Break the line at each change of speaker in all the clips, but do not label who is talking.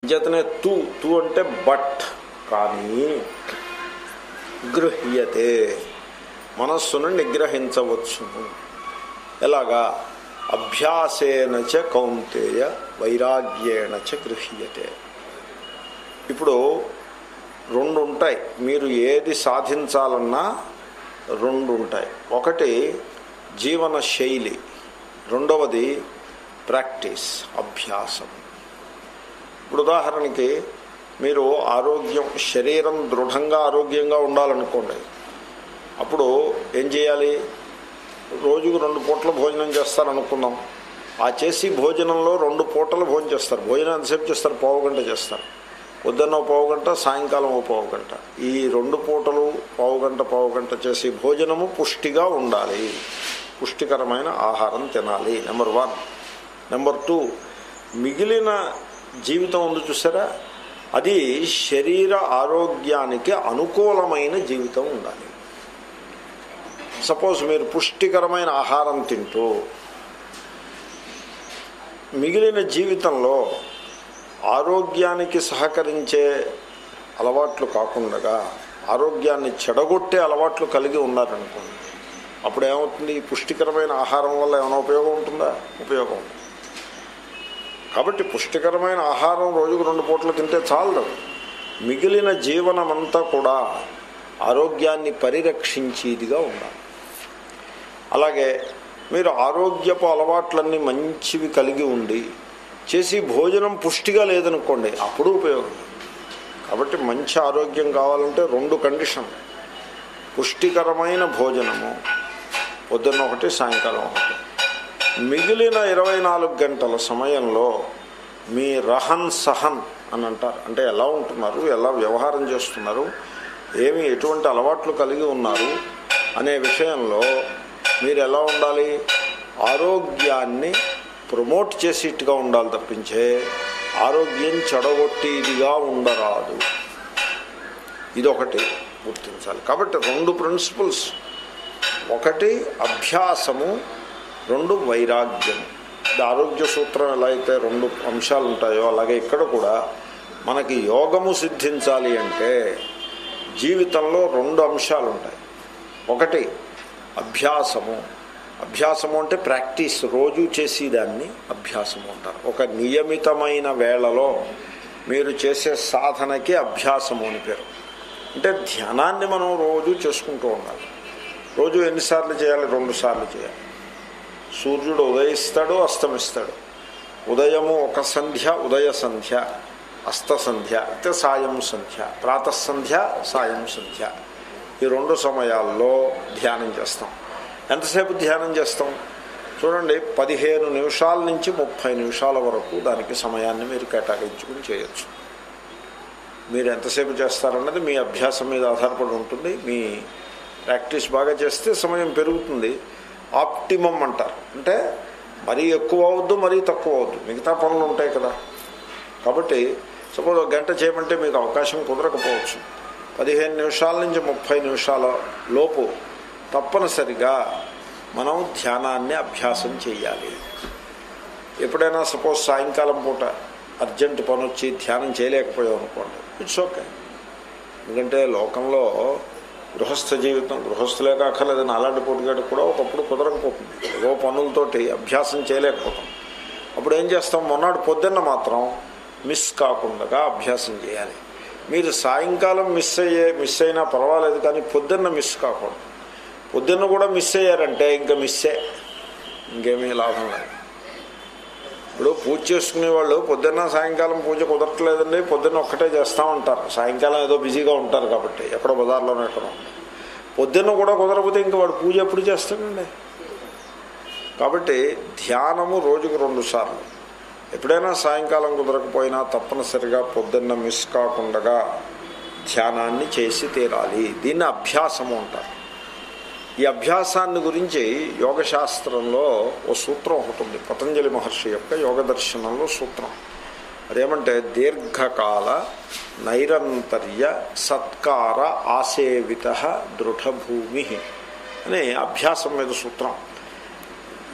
అంచేతనే తూ తూ అంటే బట్ కానీ గృహ్యతే మనస్సును నిగ్రహించవచ్చును ఎలాగా అభ్యాసేన చ కౌంతేయ వైరాగ్యేణ చ గృహ్యతే ఇప్పుడు రెండు ఉంటాయి మీరు ఏది సాధించాలన్నా రెండు ఉంటాయి ఒకటి జీవన శైలి రెండవది ప్రాక్టీస్ అభ్యాసం ఇప్పుడు ఉదాహరణకి మీరు ఆరోగ్యం శరీరం దృఢంగా ఆరోగ్యంగా ఉండాలనుకోండి అప్పుడు ఏం చేయాలి రోజుకు రెండు పూటల భోజనం చేస్తారనుకుందాం ఆ చేసి భోజనంలో రెండు పూటలు భోజనం చేస్తారు భోజనం ఎంతసేపు చేస్తారు పావు గంట చేస్తారు పొద్దున్న ఓ పావు గంట సాయంకాలం ఓ పావు గంట ఈ రెండు పూటలు పావు గంట పావు గంట చేసి భోజనము పుష్టిగా ఉండాలి పుష్టికరమైన ఆహారం తినాలి నెంబర్ వన్ నెంబర్ టూ మిగిలిన జీవితం ఉంది చూసారా అది శరీర ఆరోగ్యానికి అనుకూలమైన జీవితం ఉండాలి సపోజ్ మీరు పుష్టికరమైన ఆహారం తింటూ మిగిలిన జీవితంలో ఆరోగ్యానికి సహకరించే అలవాట్లు కాకుండా ఆరోగ్యాన్ని చెడగొట్టే అలవాట్లు కలిగి ఉన్నారనుకోండి అప్పుడు ఏమవుతుంది ఈ పుష్టికరమైన ఆహారం వల్ల ఏమైనా ఉపయోగం ఉంటుందా ఉపయోగం ఉంది కాబట్టి పుష్టికరమైన ఆహారం రోజుకు రెండు పూటలు తింటే చాలదు మిగిలిన జీవనమంతా కూడా ఆరోగ్యాన్ని పరిరక్షించేదిగా ఉండాలి అలాగే మీరు ఆరోగ్యపు అలవాట్లన్నీ మంచివి కలిగి ఉండి చేసి భోజనం పుష్టిగా లేదనుకోండి అప్పుడు ఉపయోగం కాబట్టి మంచి ఆరోగ్యం కావాలంటే రెండు కండిషన్ పుష్టికరమైన భోజనము పొద్దున్న ఒకటి సాయంకాలం ఒకటి మిగిలిన ఇరవై నాలుగు గంటల సమయంలో మీ రహన్ సహన్ అని అంటారు అంటే ఎలా ఉంటున్నారు ఎలా వ్యవహారం చేస్తున్నారు ఏమి ఎటువంటి అలవాట్లు కలిగి ఉన్నారు అనే విషయంలో మీరు ఎలా ఉండాలి ఆరోగ్యాన్ని ప్రమోట్ చేసేట్టుగా ఉండాలి తప్పించే ఆరోగ్యం చెడగొట్టేదిగా ఉండరాదు ఇదొకటి గుర్తించాలి కాబట్టి రెండు ప్రిన్సిపల్స్ ఒకటి అభ్యాసము రెండు వైరాగ్యము ఇది ఆరోగ్య సూత్రం ఎలా అయితే రెండు అంశాలు ఉంటాయో అలాగే ఇక్కడ కూడా మనకి యోగము సిద్ధించాలి అంటే జీవితంలో రెండు అంశాలు ఉంటాయి ఒకటి అభ్యాసము అభ్యాసము అంటే ప్రాక్టీస్ రోజు చేసేదాన్ని అభ్యాసము అంటారు ఒక నియమితమైన వేళలో మీరు చేసే సాధనకి అభ్యాసము అని పేరు అంటే ధ్యానాన్ని మనం రోజు చేసుకుంటూ ఉండాలి రోజు ఎన్నిసార్లు చేయాలి రెండు సార్లు చేయాలి సూర్యుడు ఉదయిస్తాడు అస్తమిస్తాడు ఉదయము ఒక సంధ్య ఉదయ సంధ్య అస్త సంధ్య అయితే సాయం సంధ్య ప్రాతసంధ్య సాయం సంధ్య ఈ రెండు సమయాల్లో ధ్యానం చేస్తాం ఎంతసేపు ధ్యానం చేస్తాం చూడండి పదిహేను నిమిషాల నుంచి ముప్పై నిమిషాల వరకు దానికి సమయాన్ని మీరు కేటాయించుకుని చేయొచ్చు మీరు ఎంతసేపు చేస్తారన్నది మీ అభ్యాసం మీద ఆధారపడి ఉంటుంది మీ ప్రాక్టీస్ బాగా చేస్తే సమయం పెరుగుతుంది ఆప్టిమం అంటారు అంటే మరీ ఎక్కువ అవద్దు మరీ తక్కువ అవద్దు మిగతా పనులు ఉంటాయి కదా కాబట్టి సపోజ్ ఒక గంట చేయమంటే మీకు అవకాశం కుదరకపోవచ్చు పదిహేను నిమిషాల నుంచి ముప్పై నిమిషాల లోపు తప్పనిసరిగా మనం ధ్యానాన్ని అభ్యాసం చేయాలి ఎప్పుడైనా సపోజ్ సాయంకాలం పూట అర్జెంట్ పని వచ్చి ధ్యానం చేయలేకపోయాం అనుకోండి ఇట్స్ ఓకే ఎందుకంటే లోకంలో గృహస్థ జీవితం గృహస్థులే కాకర్లేదని అలాంటి పోటీగాడు కూడా ఒకప్పుడు కుదరకపోతుంది ఏవో పనులతోటి అభ్యాసం చేయలేకపోతాం అప్పుడు ఏం చేస్తాం మొన్నటి పొద్దున్న మాత్రం మిస్ కాకుండా అభ్యాసం చేయాలి మీరు సాయంకాలం మిస్ అయ్యే మిస్ అయినా పర్వాలేదు కానీ పొద్దున్న మిస్ కాకూడదు పొద్దున్న కూడా మిస్ అయ్యారంటే ఇంకా మిస్సే ఇంకేమీ లాభం లేదు ఇప్పుడు పూజ చేసుకునే వాళ్ళు పొద్దున్న సాయంకాలం పూజ కుదరట్లేదండి పొద్దున్న ఒక్కటే చేస్తూ ఉంటారు సాయంకాలం ఏదో బిజీగా ఉంటారు కాబట్టి ఎక్కడో బజార్లోనే ఎక్కడో పొద్దున్న కూడా కుదరకపోతే ఇంకా వాడు పూజ ఎప్పుడు చేస్తాడండి కాబట్టి ధ్యానము రోజుకు రెండు సార్లు ఎప్పుడైనా సాయంకాలం కుదరకపోయినా తప్పనిసరిగా పొద్దున్న మిస్ కాకుండా ధ్యానాన్ని చేసి తీరాలి దీన్ని అభ్యాసము అంటారు ఈ అభ్యాసాన్ని గురించి యోగశాస్త్రంలో ఓ సూత్రం ఒకటి ఉంది పతంజలి మహర్షి యొక్క యోగ దర్శనంలో సూత్రం అదేమంటే దీర్ఘకాల నైరంతర్య సత్కార ఆసేవిత దృఢభూమి అనే అభ్యాసం మీద సూత్రం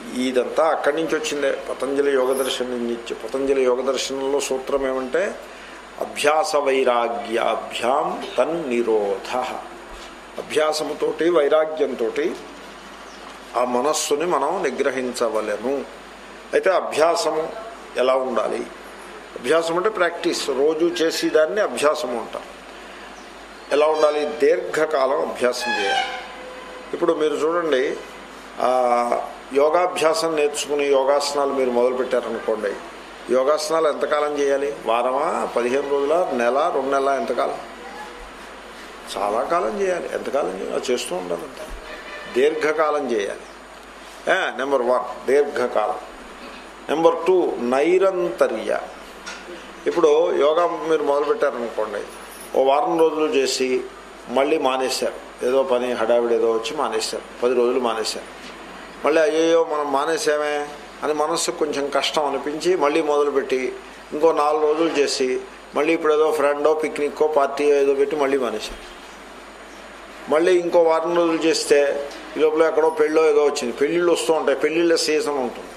ఇదంతా అక్కడి నుంచి వచ్చిందే పతంజలి యోగ దర్శనం నుంచి పతంజలి యోగ దర్శనంలో సూత్రం ఏమంటే అభ్యాస వైరాగ్యాభ్యాం తన్నిరోధ అభ్యాసముతోటి వైరాగ్యంతో ఆ మనస్సుని మనం నిగ్రహించవలెను అయితే అభ్యాసము ఎలా ఉండాలి అభ్యాసం అంటే ప్రాక్టీస్ రోజు చేసేదాన్ని అభ్యాసము అంటారు ఎలా ఉండాలి దీర్ఘకాలం అభ్యాసం చేయాలి ఇప్పుడు మీరు చూడండి ఆ, యోగాభ్యాసం నేర్చుకుని యోగాసనాలు మీరు మొదలుపెట్టారనుకోండి యోగాసనాలు ఎంతకాలం చేయాలి వారమా పదిహేను రోజుల నెల రెండు నెలల ఎంతకాలం చాలా కాలం చేయాలి ఎంతకాలం చేయాలి అది చేస్తూ ఉండాలంటే దీర్ఘకాలం చేయాలి నెంబర్ వన్ దీర్ఘకాలం నెంబర్ టూ నైరంతర్య ఇప్పుడు యోగా మీరు మొదలుపెట్టారనుకోండి ఓ వారం రోజులు చేసి మళ్ళీ మానేశారు ఏదో పని హడావిడి ఏదో వచ్చి మానేశారు పది రోజులు మానేశారు మళ్ళీ అయ్యో మనం మానేసామే అని మనస్సుకు కొంచెం కష్టం అనిపించి మళ్ళీ మొదలుపెట్టి ఇంకో నాలుగు రోజులు చేసి మళ్ళీ ఇప్పుడు ఏదో ఫ్రెండో పిక్నిక్కో పార్టీ ఏదో పెట్టి మళ్ళీ మానేశారు మళ్ళీ ఇంకో వారం రోజులు చేస్తే ఈ లోపల ఎక్కడో పెళ్ళో ఏదో వచ్చింది పెళ్ళిళ్ళు వస్తూ ఉంటాయి పెళ్ళిళ్ళ సీజన్ ఉంటుంది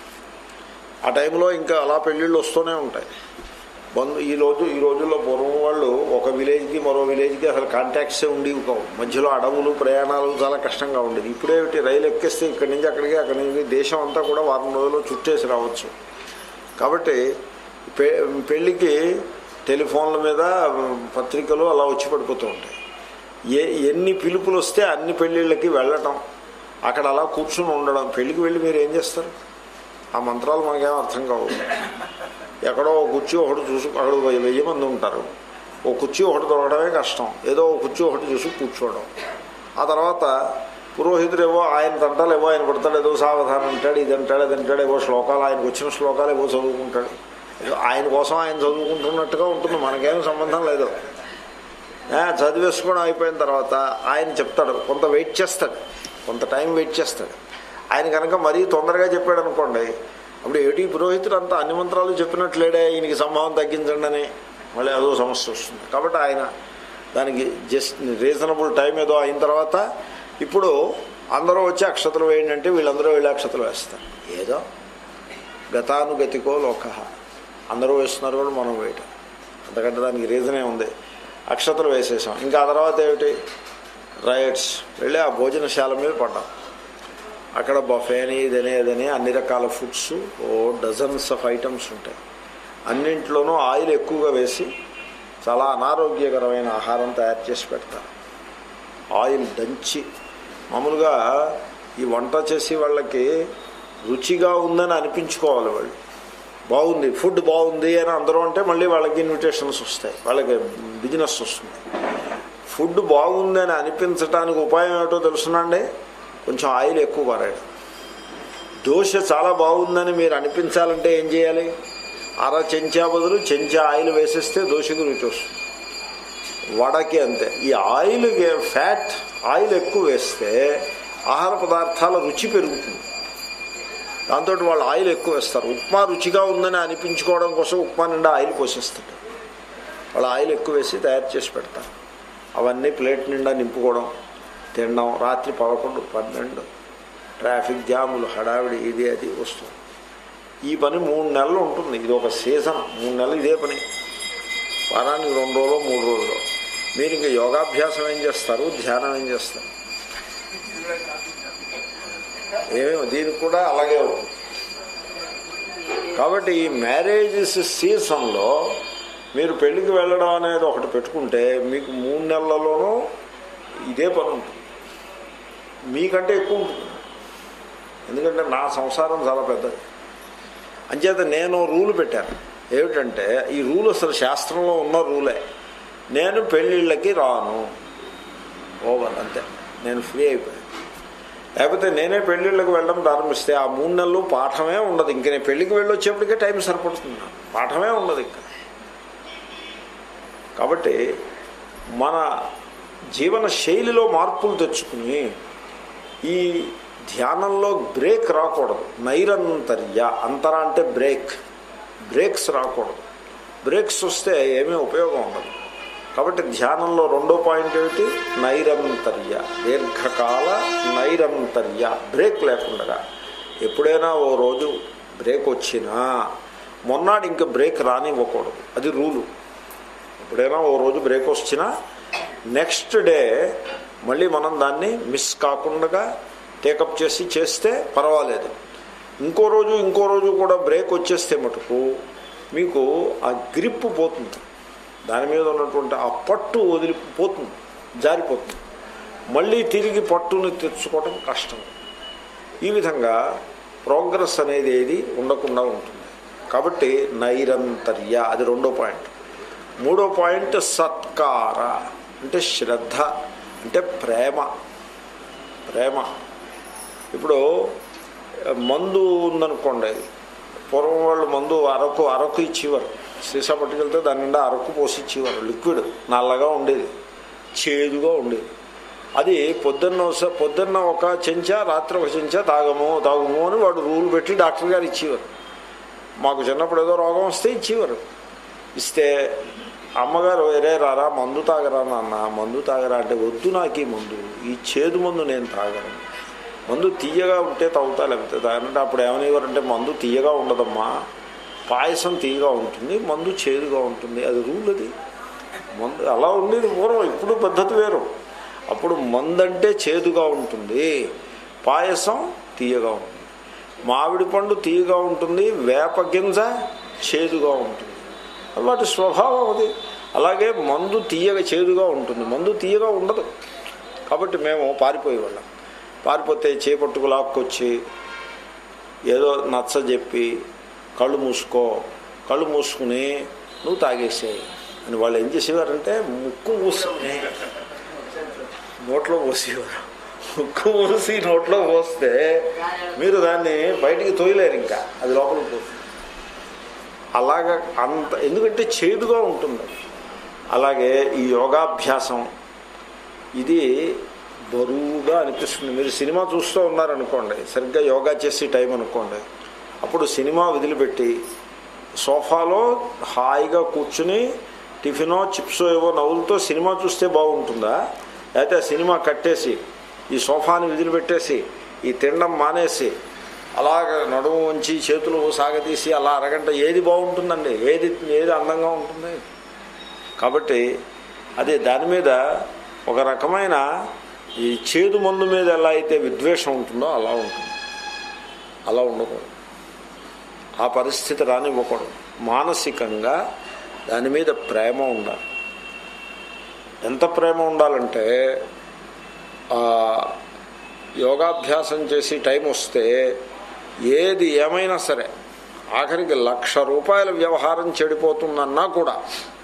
ఆ టైంలో ఇంకా అలా పెళ్ళిళ్ళు వస్తూనే ఉంటాయి బంధు ఈ రోజు ఈ రోజుల్లో పూర్వం వాళ్ళు ఒక విలేజ్కి మరో విలేజ్కి అసలు కాంటాక్ట్సే ఉండేవి కావు మధ్యలో అడవులు ప్రయాణాలు చాలా కష్టంగా ఉండేది ఇప్పుడేమిటి రైలు ఎక్కేస్తే ఇక్కడి నుంచి అక్కడికి అక్కడి నుంచి దేశం అంతా కూడా వారం రోజుల్లో చుట్టేసి రావచ్చు కాబట్టి పె పెళ్ళికి టెలిఫోన్ల మీద పత్రికలు అలా వచ్చి పడిపోతూ ఉంటాయి ఏ ఎన్ని పిలుపులు వస్తే అన్ని పెళ్ళిళ్ళకి వెళ్ళటం అక్కడ అలా కూర్చుని ఉండడం పెళ్ళికి వెళ్ళి మీరు ఏం చేస్తారు ఆ మంత్రాలు మనకేం అర్థం కావు ఎక్కడో ఓ కుర్చీ ఒకటి చూసి అక్కడ వెయ్యి వెయ్యి మంది ఉంటారు ఓ కుర్చీ ఒకటి దొరకడమే కష్టం ఏదో ఓ కుర్చీ ఒకటి చూసి కూర్చోవడం ఆ తర్వాత పురోహితుడు ఏవో ఆయన తంటాలు ఏవో ఆయన కొడతాడు ఏదో సావధానం అంటాడు ఇది అంటాడు అది అంటాడు ఏవో శ్లోకాలు ఆయనకు వచ్చిన శ్లోకాలు ఏవో చదువుకుంటాడు ఏదో ఆయన కోసం ఆయన చదువుకుంటున్నట్టుగా ఉంటుంది మనకేం సంబంధం లేదు ఆ, చదివేసుకోవడం అయిపోయిన తర్వాత ఆయన చెప్తాడు కొంత వెయిట్ చేస్తాడు కొంత టైం వెయిట్ చేస్తాడు ఆయన కనుక మరీ తొందరగా చెప్పాడు అనుకోండి అప్పుడు ఏటి పురోహితుడు అంతా అన్ని మంత్రాలు చెప్పినట్లేడే ఈయనకి సంభావం తగ్గించండి అని మళ్ళీ అదో సమస్య వస్తుంది కాబట్టి ఆయన దానికి జస్ట్ రీజనబుల్ టైం ఏదో అయిన తర్వాత ఇప్పుడు అందరూ వచ్చి అక్షతలు వేయండి అంటే వీళ్ళందరూ వెళ్ళి అక్షతలు వేస్తారు ఏదో గతానుగతికో లోక అందరూ వేస్తున్నారు కూడా మనం వేయటం అంతకంటే దానికి రీజనే ఉంది అక్షతలు వేసేసాం ఇంకా ఆ తర్వాత ఏమిటి రైట్స్ వెళ్ళి ఆ భోజనశాల మీద పడ్డాం అక్కడ బఫేని ఇదని ఇదని అన్ని రకాల ఫుడ్స్ ఓ డజన్స్ ఆఫ్ ఐటమ్స్ ఉంటాయి అన్నింట్లోనూ ఆయిల్ ఎక్కువగా వేసి చాలా అనారోగ్యకరమైన ఆహారం తయారు చేసి పెడతారు ఆయిల్ దంచి మామూలుగా ఈ వంట చేసి వాళ్ళకి రుచిగా ఉందని అనిపించుకోవాలి వాళ్ళు బాగుంది ఫుడ్ బాగుంది అని అందరూ అంటే మళ్ళీ వాళ్ళకి ఇన్విటేషన్స్ వస్తాయి వాళ్ళకి బిజినెస్ వస్తుంది ఫుడ్ బాగుంది అని అనిపించడానికి ఉపాయం ఏమిటో తెలుసునండి కొంచెం ఆయిల్ ఎక్కువ పారాయడం దోశ చాలా బాగుందని మీరు అనిపించాలంటే ఏం చేయాలి అర చెంచా బదులు చెంచా ఆయిల్ వేసేస్తే దోశకు రుచి వస్తుంది వడకి అంతే ఈ ఆయిల్ ఫ్యాట్ ఆయిల్ ఎక్కువ వేస్తే ఆహార పదార్థాల రుచి పెరుగుతుంది దాంతో వాళ్ళు ఆయిల్ ఎక్కువ వేస్తారు ఉప్మా రుచిగా ఉందని అనిపించుకోవడం కోసం ఉప్మా నిండా ఆయిల్ పోసేస్తారు వాళ్ళు ఆయిల్ ఎక్కువ వేసి తయారు చేసి పెడతారు అవన్నీ ప్లేట్ నిండా నింపుకోవడం తినడం రాత్రి పదకొండు పన్నెండు ట్రాఫిక్ జాములు హడావిడి ఇది అది వస్తుంది ఈ పని మూడు నెలలు ఉంటుంది ఇది ఒక సీజన్ మూడు నెలలు ఇదే పని వారానికి రెండు రోజులు మూడు రోజులు మీరు ఇంకా యోగాభ్యాసం ఏం చేస్తారు ధ్యానం ఏం చేస్తారు ఏమేమో దీనికి కూడా అలాగే ఉంటుంది కాబట్టి ఈ మ్యారేజెస్ సీజన్లో మీరు పెళ్లికి వెళ్ళడం అనేది ఒకటి పెట్టుకుంటే మీకు మూడు నెలలలోనూ ఇదే పని ఉంటుంది మీకంటే ఎక్కువ ఉంటుంది ఎందుకంటే నా సంసారం చాలా పెద్దది అంచేత నేను రూల్ పెట్టాను ఏమిటంటే ఈ రూల్ అసలు శాస్త్రంలో ఉన్న రూలే నేను పెళ్ళిళ్ళకి రాను ఓవర్ అంతే నేను ఫ్రీ అయిపోయాను లేకపోతే నేనే పెళ్ళిళ్ళకి వెళ్ళడం ప్రారంభిస్తే ఆ మూడు నెలలు పాఠమే ఉండదు ఇంక నేను పెళ్ళికి వెళ్ళి వచ్చేప్పటికే టైం సరిపడుతుంది నాకు. పాఠమే ఉండదు ఇంకా కాబట్టి మన జీవన శైలిలో మార్పులు తెచ్చుకుని ఈ ధ్యానంలో బ్రేక్ రాకూడదు నైరంతర్య అంతర అంటే బ్రేక్ బ్రేక్స్ రాకూడదు బ్రేక్స్ వస్తే ఏమీ ఉపయోగం ఉండదు కాబట్టి ధ్యానంలో రెండో పాయింట్ ఏమిటి నైరంతర్య దీర్ఘకాల నైరంతర్య బ్రేక్ లేకుండా ఎప్పుడైనా ఓ రోజు బ్రేక్ వచ్చినా మొన్నాడు ఇంకా బ్రేక్ రానివ్వకూడదు అది రూలు ఎప్పుడైనా ఓ రోజు బ్రేక్ వచ్చినా నెక్స్ట్ డే మళ్ళీ మనం దాన్ని మిస్ కాకుండా టేకప్ చేసి చేస్తే పర్వాలేదు ఇంకో రోజు ఇంకో రోజు కూడా బ్రేక్ వచ్చేస్తే మటుకు మీకు ఆ గ్రిప్ పోతుంది దాని మీద ఉన్నటువంటి ఆ పట్టు వదిలిపోతుంది జారిపోతుంది మళ్ళీ తిరిగి పట్టుని తెచ్చుకోవడం కష్టం ఈ విధంగా ప్రోగ్రెస్ అనేది ఏది ఉండకుండా ఉంటుంది కాబట్టి నైరంతర్య అది రెండో పాయింట్ మూడో పాయింట్ సత్కార అంటే శ్రద్ధ అంటే ప్రేమ ప్రేమ ఇప్పుడు మందు ఉందనుకోండి పూర్వం వాళ్ళు మందు అరకు అరకు ఇచ్చేవారు సీసా పట్టుకెళ్తే దాని నిండా అరకు పోసి ఇచ్చేవారు లిక్విడ్ నల్లగా ఉండేది చేదుగా ఉండేది అది పొద్దున్న ఒకసా- పొద్దున్న ఒక చెంచా రాత్రి ఒక చెంచా తాగము తాగము అని వాడు రూల్ పెట్టి డాక్టర్ గారు ఇచ్చేవారు మాకు చిన్నప్పుడు ఏదో రోగం వస్తే ఇచ్చేవారు ఇస్తే అమ్మగారు వేరే రారా మందు తాగరా నాన్న మందు తాగరా అంటే వద్దు నాకు ఈ మందు ఈ చేదు మందు నేను తాగను మందు తీయగా ఉంటే తాగుతా లేకపోతే తాగనంటే అప్పుడు ఏమనేవారంటే మందు తీయగా ఉండదమ్మా పాయసం తీయగా ఉంటుంది మందు చేదుగా ఉంటుంది అది రూల్ అది మందు అలా ఉండేది పూర్వం ఇప్పుడు పద్ధతి వేరు అప్పుడు మందంటే చేదుగా ఉంటుంది పాయసం తీయగా ఉంటుంది మామిడి పండు తీయగా ఉంటుంది వేప గింజ చేదుగా ఉంటుంది వాటి స్వభావం అది అలాగే మందు తీయగా చేదుగా ఉంటుంది మందు తీయగా ఉండదు కాబట్టి మేము పారిపోయేవాళ్ళం పారిపోతే చేపట్టుకు లాక్కొచ్చి ఏదో నచ్చ చెప్పి కళ్ళు మూసుకో కళ్ళు మూసుకుని నువ్వు తాగేసేయి అని వాళ్ళు ఏం చేసేవారంటే ముక్కు మూసుకుని నోట్లో పోసేవారు ముక్కు మూసి నోట్లో పోస్తే మీరు దాన్ని బయటికి తోయలేరు ఇంకా అది లోపలికి పోతుంది అలాగా అంత ఎందుకంటే చేదుగా ఉంటుంది అలాగే ఈ యోగాభ్యాసం ఇది బరువుగా అనిపిస్తుంది మీరు సినిమా చూస్తూ ఉన్నారనుకోండి సరిగ్గా యోగా చేసే టైం అనుకోండి అప్పుడు సినిమా వదిలిపెట్టి సోఫాలో హాయిగా కూర్చుని టిఫినో చిప్సో ఏవో నవ్వులతో సినిమా చూస్తే బాగుంటుందా లేకపోతే ఆ సినిమా కట్టేసి ఈ సోఫాని వదిలిపెట్టేసి ఈ తినడం మానేసి అలాగ నడుము వంచి చేతులు సాగతీసి అలా అరగంట ఏది బాగుంటుందండి ఏది ఏది అందంగా ఉంటుంది కాబట్టి అదే దాని మీద ఒక రకమైన ఈ చేదు మందు మీద ఎలా అయితే విద్వేషం ఉంటుందో అలా ఉంటుంది అలా ఉండకూడదు ఆ పరిస్థితి రానివ్వకూడదు మానసికంగా దాని మీద ప్రేమ ఉండాలి ఎంత ప్రేమ ఉండాలంటే ఆ, యోగాభ్యాసం చేసి టైం వస్తే ఏది ఏమైనా సరే ఆఖరికి లక్ష రూపాయల వ్యవహారం చెడిపోతుందన్నా కూడా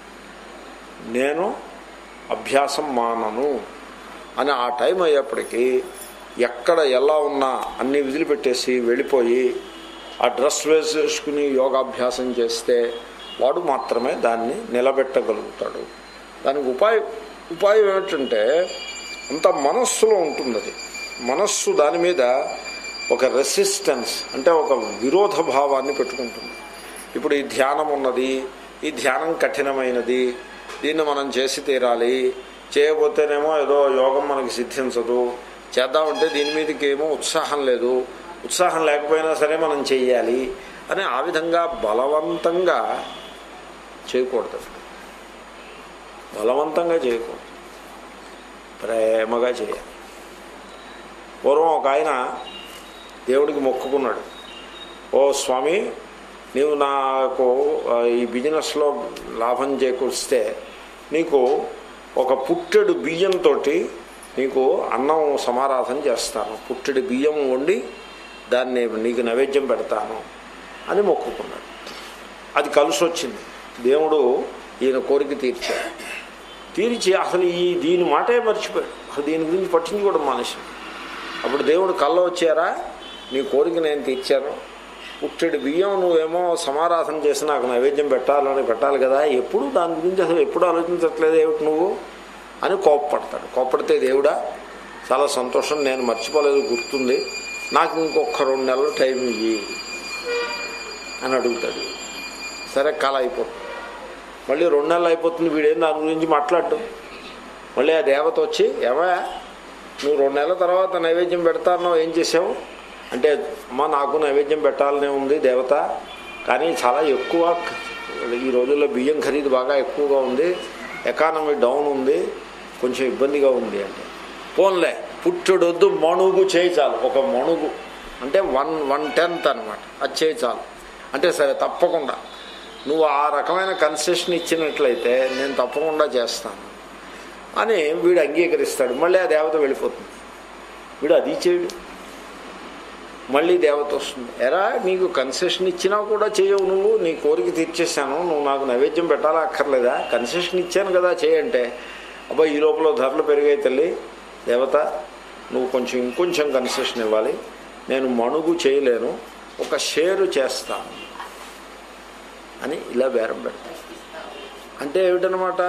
నేను అభ్యాసం మానను అని ఆ టైం అయ్యేప్పటికీ ఎక్కడ ఎలా ఉన్నా అన్ని వదిలిపెట్టేసి వెళ్ళిపోయి ఆ డ్రెస్ వేసేసుకుని యోగాభ్యాసం చేస్తే వాడు మాత్రమే దాన్ని నిలబెట్టగలుగుతాడు దానికి ఉపాయం ఉపాయం ఏమిటంటే అంత మనస్సులో ఉంటుంది అది మనస్సు దాని మీద ఒక రెసిస్టెన్స్ అంటే ఒక విరోధ భావాన్ని పెట్టుకుంటుంది ఇప్పుడు ఈ ధ్యానం ఉన్నది ఈ ధ్యానం కఠినమైనది దీన్ని మనం చేసి తీరాలి చేయబోతేనేమో ఏదో యోగం మనకి సిద్ధించదు చేద్దామంటే దీని మీదకి ఏమో ఉత్సాహం లేదు ఉత్సాహం లేకపోయినా సరే మనం చెయ్యాలి అని ఆ విధంగా బలవంతంగా చేయకూడదు బలవంతంగా చేయకూడదు ప్రేమగా చేయాలి పూర్వం ఒక ఆయన దేవుడికి మొక్కుకున్నాడు ఓ స్వామి నీవు నాకు ఆ, ఈ బిజినెస్లో లాభం చేకూరిస్తే నీకు ఒక పుట్టెడు బియ్యంతో నీకు అన్నం సమారాధన చేస్తాను పుట్టెడు బియ్యం వండి దాన్ని నీకు నైవేద్యం పెడతాను అని మొక్కుకున్నాడు అది కలిసి వచ్చింది దేవుడు ఈయన కోరిక తీర్చాడు తీర్చి అసలు ఈ దీని మాటే మర్చిపోయాడు అసలు దీని గురించి పట్టించుకోవడం మానేశాడు అప్పుడు దేవుడు కళ్ళ వచ్చారా నీ కోరిక నేను తీర్చాను పుట్టెడు బియ్యం నువ్వేమో సమారాధన చేసి నాకు నైవేద్యం పెట్టాలని పెట్టాలి కదా ఎప్పుడు దాని గురించి అసలు ఎప్పుడు ఆలోచించట్లేదు ఏమిటి నువ్వు అని కోప్పడతాడు కోప్పడితే దేవుడా చాలా సంతోషం నేను మర్చిపోలేదు గుర్తుంది నాకు ఇంకొక రెండు నెలలు టైం ఇవ్వి అని అడుగుతాడు సరే కాల అయిపోతుంది మళ్ళీ రెండు నెలలు అయిపోతుంది వీడేం దాని గురించి మాట్లాడటం మళ్ళీ ఆ దేవత వచ్చి ఏమయ్యా నువ్వు రెండు నెలల తర్వాత నైవేద్యం పెడతానో ఏం చేసావు అంటే అమ్మ నాకు నైవేద్యం పెట్టాలనే ఉంది దేవత కానీ చాలా ఎక్కువ ఈ రోజుల్లో బియ్యం ఖరీదు బాగా ఎక్కువగా ఉంది ఎకానమీ డౌన్ ఉంది కొంచెం ఇబ్బందిగా ఉంది అంటే పోన్లే పుట్టుడొద్దు మణుగు చేయి చాలు ఒక మణుగు అంటే వన్ వన్ టెన్త్ అనమాట అది చేయి చాలు అంటే సరే తప్పకుండా నువ్వు ఆ రకమైన కన్సెషన్ ఇచ్చినట్లయితే నేను తప్పకుండా చేస్తాను అని వీడు అంగీకరిస్తాడు మళ్ళీ ఆ దేవత వెళ్ళిపోతుంది వీడు అది చేయడు మళ్ళీ దేవత వస్తుంది ఎరా నీకు కన్సెషన్ ఇచ్చినా కూడా చేయవు నువ్వు నీ కోరిక తీర్చేశాను నువ్వు నాకు నైవేద్యం పెట్టాలా అక్కర్లేదా కన్సెషన్ ఇచ్చాను కదా చేయంటే అబ్బా ఈ లోపల ధరలు పెరిగాయి తల్లి దేవత నువ్వు కొంచెం ఇంకొంచెం కన్సెషన్ ఇవ్వాలి నేను మణుగు చేయలేను ఒక షేరు చేస్తాను అని ఇలా బేరం పెడతాను అంటే ఏమిటనమాట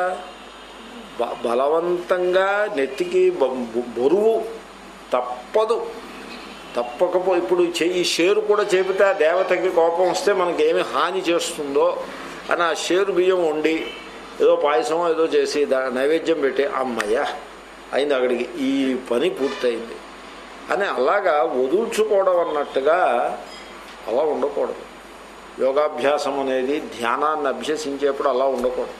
బ- బలవంతంగా నెత్తికి బ- బొ- బరువు తప్పదు తప్పకపో ఇప్పుడు చెయ్యి ఈ షేరు కూడా చెబితే ఆ దేవతకి కోపం వస్తే మనకి ఏమి హాని చేస్తుందో అని ఆ షేరు బియ్యం వండి ఏదో పాయసం ఏదో చేసి దా నైవేద్యం పెట్టి అమ్మయ్య అయింది అక్కడికి ఈ పని పూర్తయింది అని అలాగా వదుల్చుకోవడం అన్నట్టుగా అలా ఉండకూడదు యోగాభ్యాసం అనేది ధ్యానాన్ని అభ్యసించేప్పుడు అలా ఉండకూడదు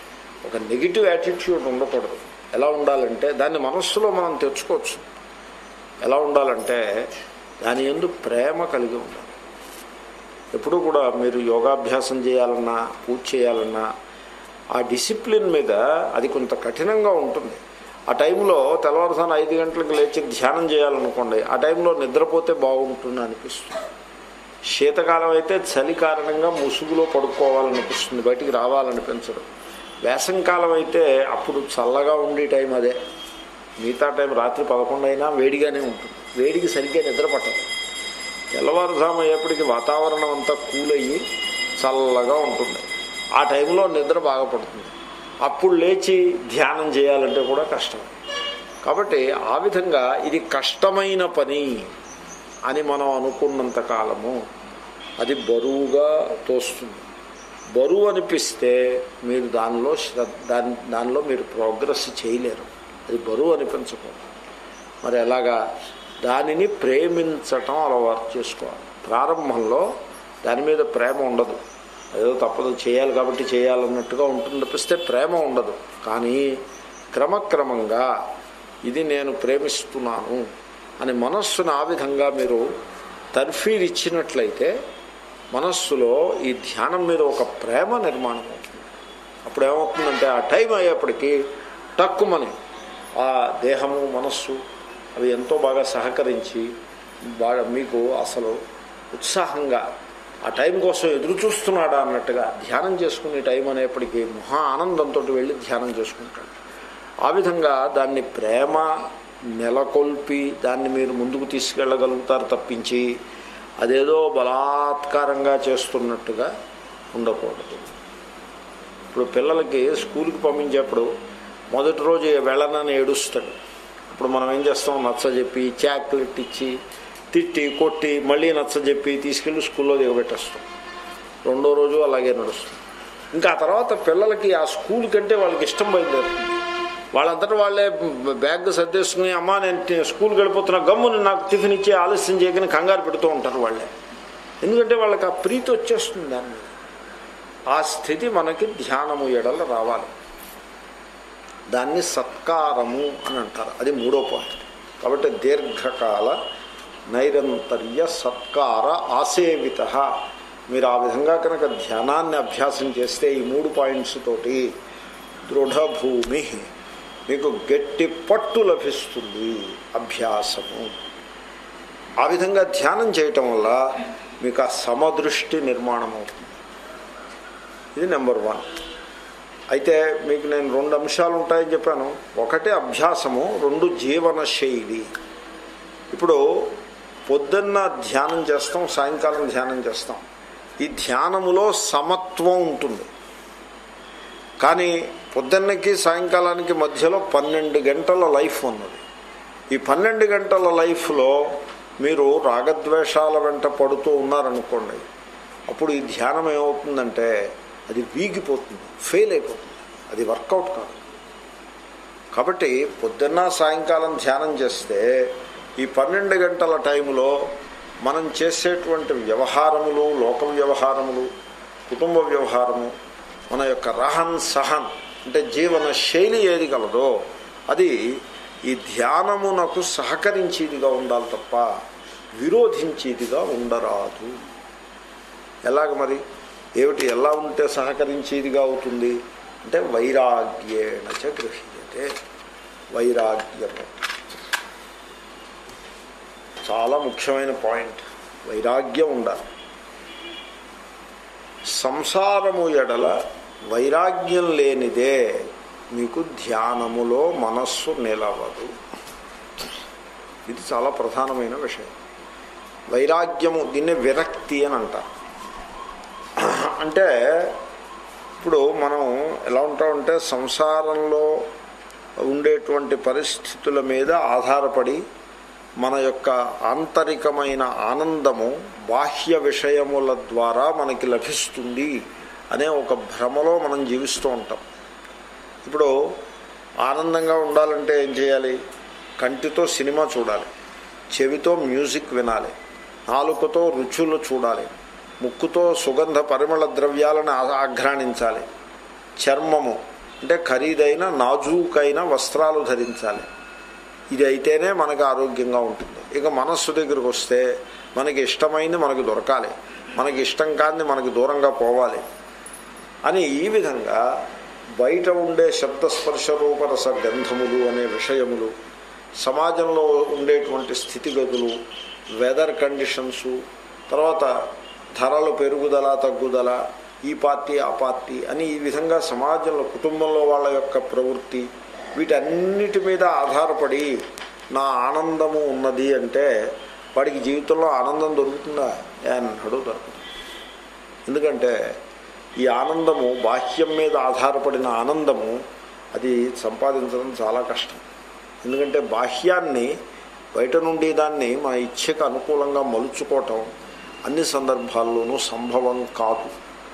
ఒక నెగిటివ్ యాటిట్యూడ్ ఉండకూడదు ఎలా ఉండాలంటే దాన్ని మనస్సులో మనం తెచ్చుకోవచ్చు ఎలా ఉండాలంటే దాని ఎందు ప్రేమ కలిగి ఉండాలి ఎప్పుడూ కూడా మీరు యోగాభ్యాసం చేయాలన్నా పూజ చేయాలన్నా ఆ డిసిప్లిన్ మీద అది కొంత కఠినంగా ఉంటుంది ఆ టైంలో తెల్లవారుసాన ఐదు గంటలకు లేచి ధ్యానం చేయాలనుకోండి ఆ టైంలో నిద్రపోతే బాగుంటుంది అనిపిస్తుంది శీతకాలం అయితే చలి కారణంగా ముసుగులో పడుకోవాలనిపిస్తుంది బయటికి రావాలనిపించదు వేసంకాలం అయితే అప్పుడు చల్లగా ఉండే టైం అదే మిగతా టైం రాత్రి పదకొండు అయినా వేడిగానే ఉంటుంది వేడికి సరిగ్గా నిద్ర పట్టదు తెల్లవారుజాము అయ్యేప్పటికి వాతావరణం అంతా కూల్ అయ్యి చల్లగా ఉంటుంది ఆ టైంలో నిద్ర బాగా పడుతుంది అప్పుడు లేచి ధ్యానం చేయాలంటే కూడా కష్టం కాబట్టి ఆ విధంగా ఇది కష్టమైన పని అని మనం అనుకున్నంత కాలము అది బరువుగా తోస్తుంది బరువు అనిపిస్తే మీరు దానిలో శ్రద్ధ దాని దానిలో మీరు ప్రోగ్రెస్ చేయలేరు అది బరువు అనిపించకూడదు మరి ఎలాగా దానిని ప్రేమించటం అలవాటు చేసుకోవాలి ప్రారంభంలో దాని మీద ప్రేమ ఉండదు ఏదో తప్పదు చేయాలి కాబట్టి చేయాలన్నట్టుగా ఉంటుంది తప్పిస్తే ప్రేమ ఉండదు కానీ క్రమక్రమంగా ఇది నేను ప్రేమిస్తున్నాను అని మనస్సును ఆ విధంగా మీరు తర్ఫీర్ ఇచ్చినట్లయితే మనస్సులో ఈ ధ్యానం మీద ఒక ప్రేమ నిర్మాణం అవుతుంది అప్పుడు ఏమవుతుందంటే ఆ టైం అయ్యేప్పటికీ టక్కుమని ఆ దేహము మనస్సు అవి ఎంతో బాగా సహకరించి బాగా మీకు అసలు ఉత్సాహంగా ఆ టైం కోసం ఎదురు చూస్తున్నాడా అన్నట్టుగా ధ్యానం చేసుకునే టైం అనేప్పటికీ మహా ఆనందంతో వెళ్ళి ధ్యానం చేసుకుంటాడు ఆ విధంగా దాన్ని ప్రేమ నెలకొల్పి దాన్ని మీరు ముందుకు తీసుకెళ్ళగలుగుతారు తప్పించి అదేదో బలాత్కారంగా చేస్తున్నట్టుగా ఉండకూడదు ఇప్పుడు పిల్లలకి స్కూల్కి పంపించేప్పుడు మొదటి రోజు వెళ్ళనని ఏడుస్తాడు ఇప్పుడు మనం ఏం చేస్తాం నచ్చ చెప్పి చాక్లెట్ ఇచ్చి తిట్టి కొట్టి మళ్ళీ నచ్చ చెప్పి తీసుకెళ్ళి స్కూల్లో దిగబెట్టేస్తాం రెండో రోజు అలాగే నడుస్తుంది ఇంకా ఆ తర్వాత పిల్లలకి ఆ స్కూల్ కంటే వాళ్ళకి ఇష్టం బయలుదేరుతుంది వాళ్ళంతటా వాళ్ళే బ్యాగ్ సర్దేసుకుని అమ్మా నేను టి- స్కూల్కి వెళ్ళిపోతున్నా గమ్ముని నాకు టిఫిన్ ఇచ్చి ఆలస్యం చేయకని కంగారు పెడుతూ ఉంటారు వాళ్ళే ఎందుకంటే వాళ్ళకి ఆ ప్రీతి వచ్చేస్తుంది దాని మీద ఆ స్థితి మనకి ధ్యానము ఎడల రావాలి దాన్ని సత్కారము అని అంటారు అది మూడో పాయింట్ కాబట్టి దీర్ఘకాల నైరంతర్య సత్కార ఆసేవిత మీరు ఆ విధంగా కనుక ధ్యానాన్ని అభ్యాసం చేస్తే ఈ మూడు పాయింట్స్ తోటి దృఢభూమి మీకు గట్టి పట్టు లభిస్తుంది అభ్యాసము ఆ విధంగా ధ్యానం చేయటం వల్ల మీకు ఆ సమదృష్టి నిర్మాణం అవుతుంది ఇది నెంబర్ వన్ అయితే మీకు నేను రెండు అంశాలు ఉంటాయని చెప్పాను ఒకటి అభ్యాసము రెండు జీవన శైలి ఇప్పుడు పొద్దున్న ధ్యానం చేస్తాం సాయంకాలం ధ్యానం చేస్తాం ఈ ధ్యానములో సమత్వం ఉంటుంది కానీ పొద్దున్నకి సాయంకాలానికి మధ్యలో పన్నెండు గంటల లైఫ్ ఉన్నది ఈ పన్నెండు గంటల లైఫ్లో మీరు రాగద్వేషాల వెంట పడుతూ ఉన్నారనుకోండి అప్పుడు ఈ ధ్యానం ఏమవుతుందంటే అది వీగిపోతుంది ఫెయిల్ అయిపోతుంది అది వర్కౌట్ కాదు కాబట్టి పొద్దున్న సాయంకాలం ధ్యానం చేస్తే ఈ పన్నెండు గంటల టైంలో మనం చేసేటువంటి వ్యవహారములు లోక వ్యవహారములు కుటుంబ వ్యవహారము మన యొక్క రహన్ సహన్ అంటే జీవన శైలి ఏది కలదో అది ఈ ధ్యానమునకు సహకరించేదిగా ఉండాలి తప్ప విరోధించేదిగా ఉండరాదు ఎలాగ మరి ఏమిటి ఎలా ఉంటే సహకరించేదిగా అవుతుంది అంటే వైరాగ్యేణ చ గృహ్యతే వైరాగ్యము చాలా ముఖ్యమైన పాయింట్ వైరాగ్యం ఉండాలి సంసారము ఎడల వైరాగ్యం లేనిదే మీకు ధ్యానములో మనస్సు నిలవదు ఇది చాలా ప్రధానమైన విషయం వైరాగ్యము దీన్ని విరక్తి అని అంటారు అంటే ఇప్పుడు మనం ఎలా ఉంటామంటే సంసారంలో ఉండేటువంటి పరిస్థితుల మీద ఆధారపడి మన యొక్క ఆంతరికమైన ఆనందము బాహ్య విషయముల ద్వారా మనకి లభిస్తుంది అనే ఒక భ్రమలో మనం జీవిస్తూ ఉంటాం ఇప్పుడు ఆనందంగా ఉండాలంటే ఏం చేయాలి కంటితో సినిమా చూడాలి చెవితో మ్యూజిక్ వినాలి నాలుకతో రుచులు చూడాలి ముక్కుతో సుగంధ పరిమళ ద్రవ్యాలను ఆ- ఆఘ్రాణించాలి చర్మము అంటే ఖరీదైన నాజూకైన వస్త్రాలు ధరించాలి ఇది అయితేనే మనకు ఆరోగ్యంగా ఉంటుంది ఇక మనస్సు దగ్గరికి వస్తే మనకి ఇష్టమైంది మనకు దొరకాలి మనకి ఇష్టం కాని మనకి దూరంగా పోవాలి అని ఈ విధంగా బయట ఉండే శబ్దస్పర్శ రూపరస గంధములు అనే విషయములు సమాజంలో ఉండేటువంటి స్థితిగతులు వెదర్ కండిషన్సు తర్వాత ధరలు పెరుగుదల తగ్గుదల ఈ పార్టీ ఆ పార్టీ అని ఈ విధంగా సమాజంలో కుటుంబంలో వాళ్ళ యొక్క ప్రవృత్తి వీటన్నిటి మీద ఆధారపడి నా ఆనందము ఉన్నది అంటే వాడికి జీవితంలో ఆనందం దొరుకుతుందా అన్నాడు దొరకదు ఎందుకంటే ఈ ఆనందము బాహ్యం మీద ఆధారపడిన ఆనందము అది సంపాదించడం చాలా కష్టం ఎందుకంటే బాహ్యాన్ని బయట నుండి దాన్ని మన ఇచ్ఛకు అనుకూలంగా మలుచుకోవటం అన్ని సందర్భాల్లోనూ సంభవం కాదు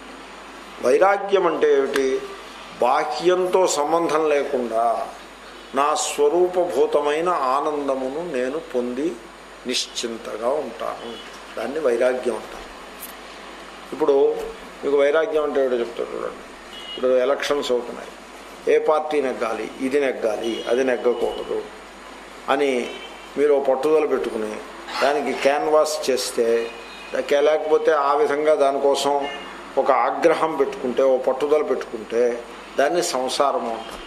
వైరాగ్యం అంటే ఏమిటి బాహ్యంతో సంబంధం లేకుండా నా స్వరూపభూతమైన ఆనందమును నేను పొంది నిశ్చింతగా ఉంటాను దాన్ని వైరాగ్యం అంటాను ఇప్పుడు మీకు వైరాగ్యం అంటే ఏమిటో చెప్తారు చూడండి ఇప్పుడు ఎలక్షన్స్ అవుతున్నాయి ఏ పార్టీ నెగ్గాలి ఇది నెగ్గాలి అది నెగ్గకూడదు అని మీరు ఓ పట్టుదల పెట్టుకుని దానికి క్యాన్వాస్ చేస్తే దా- లేకపోతే ఆ విధంగా దానికోసం ఒక ఆగ్రహం పెట్టుకుంటే ఓ పట్టుదల పెట్టుకుంటే దాన్ని సంసారము అంటారు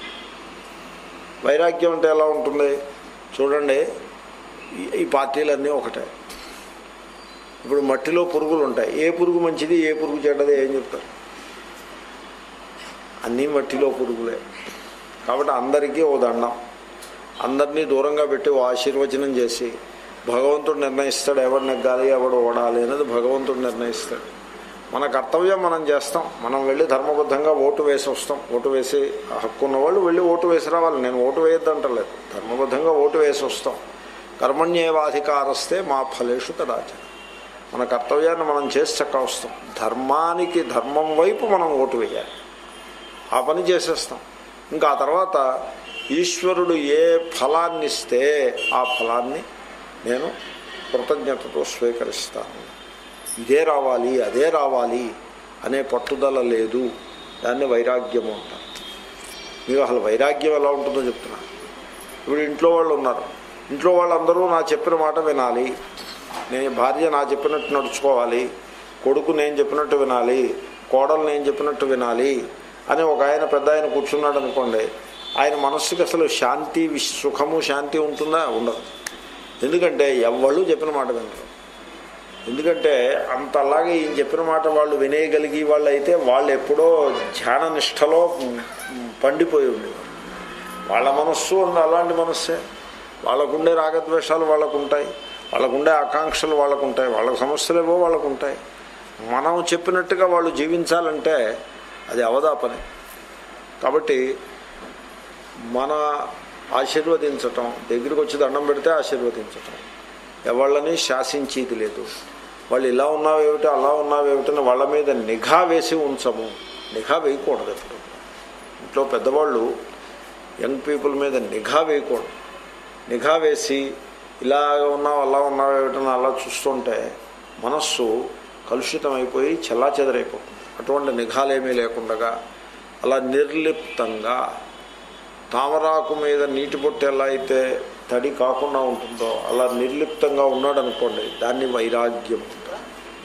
వైరాగ్యం అంటే ఎలా ఉంటుంది చూడండి ఈ- ఈ పార్టీలన్నీ ఒకటే ఇప్పుడు మట్టిలో పురుగులు ఉంటాయి ఏ పురుగు మంచిది ఏ పురుగు చెడ్డది ఏం చెప్తారు అన్నీ మట్టిలో పురుగులే కాబట్టి అందరికీ ఓ దండం అందరినీ దూరంగా పెట్టి ఓ ఆశీర్వచనం చేసి భగవంతుడు నిర్ణయిస్తాడు ఎవడు నెగ్గాలి ఎవడు ఓడాలి అనేది భగవంతుడు నిర్ణయిస్తాడు మన కర్తవ్యం మనం చేస్తాం మనం వెళ్ళి ధర్మబద్ధంగా ఓటు వేసి వస్తాం ఓటు వేసి హక్కు ఉన్నవాళ్ళు వెళ్ళి ఓటు వేసి రావాలి నేను ఓటు వేయొద్దంటలేదు ధర్మబద్ధంగా ఓటు వేసి వస్తాం కర్మణ్యేవాధికారస్తే మా ఫలేషు కదాచన మన కర్తవ్యాన్ని మనం చేసి చక్క వస్తాం ధర్మానికి ధర్మం వైపు మనం ఓటు వేయాలి ఆ పని చేసేస్తాం ఇంకా ఆ తర్వాత ఈశ్వరుడు ఏ ఫలాన్ని ఇస్తే ఆ ఫలాన్ని నేను కృతజ్ఞతతో స్వీకరిస్తాను ఇదే రావాలి అదే రావాలి అనే పట్టుదల లేదు దాన్ని వైరాగ్యము అంటారు మీరు అసలు వైరాగ్యం ఎలా ఉంటుందో చెప్తున్నా ఇప్పుడు ఇంట్లో వాళ్ళు ఉన్నారు ఇంట్లో వాళ్ళందరూ నా చెప్పిన మాట వినాలి నేను భార్య నా చెప్పినట్టు నడుచుకోవాలి కొడుకు నేను చెప్పినట్టు వినాలి కోడలు నేను చెప్పినట్టు వినాలి అని ఒక ఆయన పెద్ద ఆయన కూర్చున్నాడు అనుకోండి ఆయన మనస్సుకి అసలు శాంతి విశ్- సుఖము శాంతి ఉంటుందా ఉండదు ఎందుకంటే ఎవళ్ళు చెప్పిన మాట వినరు ఎందుకంటే అంతలాగే ఈయన చెప్పిన మాట వాళ్ళు వినేయగలిగి వాళ్ళు అయితే వాళ్ళు ఎప్పుడో ధ్యాన నిష్టలో పండిపోయి ఉండేవారు వాళ్ళ మనస్సు ఉన్న అలాంటి మనస్సే వాళ్ళకుండే రాగద్వేషాలు వాళ్ళకు ఉంటాయి వాళ్ళకుండే ఆకాంక్షలు వాళ్ళకు ఉంటాయి వాళ్ళ సమస్యలు ఏవో వాళ్ళకు ఉంటాయి మనం చెప్పినట్టుగా వాళ్ళు జీవించాలంటే అది అవదా పని కాబట్టి మన ఆశీర్వదించటం దగ్గరికి వచ్చి దండం పెడితే ఆశీర్వదించటం ఎవళ్ళని శాసించేది లేదు వాళ్ళు ఇలా ఉన్నావేమిటి అలా ఉన్నావేమిటని వాళ్ళ మీద నిఘా వేసి ఉంచము నిఘా వేయకూడదు ఎప్పుడు ఇంట్లో పెద్దవాళ్ళు యంగ్ పీపుల్ మీద నిఘా వేయకూడదు నిఘా వేసి ఇలా ఉన్నావు అలా ఉన్నావు ఏమిటని అలా చూస్తుంటే మనస్సు కలుషితం అయిపోయి చెల్లాచెదరైపోతుంది అటువంటి నిఘాలేమీ లేకుండగా అలా నిర్లిప్తంగా తామరాకు మీద నీటి పొట్టు ఎలా అయితే తడి కాకుండా ఉంటుందో అలా నిర్లిప్తంగా ఉన్నాడు అనుకోండి దాన్ని వైరాగ్యం అంటారు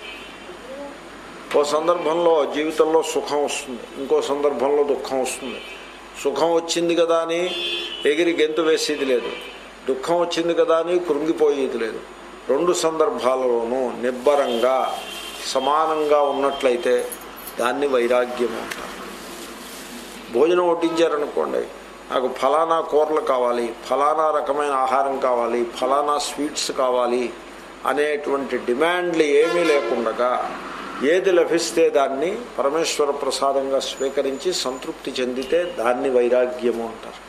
ఓ సందర్భంలో జీవితంలో సుఖం వస్తుంది ఇంకో సందర్భంలో దుఃఖం వస్తుంది సుఖం వచ్చింది కదా అని ఎగిరి గెంతు వేసేది లేదు దుఃఖం వచ్చింది కదా అని కృంగిపోయేది లేదు రెండు సందర్భాలలోనూ నిబ్బరంగా సమానంగా ఉన్నట్లయితే దాన్ని వైరాగ్యం అంటారు భోజనం వడ్డించారనుకోండి నాకు ఫలానా కూరలు కావాలి ఫలానా రకమైన ఆహారం కావాలి ఫలానా స్వీట్స్ కావాలి అనేటువంటి డిమాండ్లు ఏమీ లేకుండగా ఏది లభిస్తే దాన్ని పరమేశ్వర ప్రసాదంగా స్వీకరించి సంతృప్తి చెందితే దాన్ని వైరాగ్యము అంటారు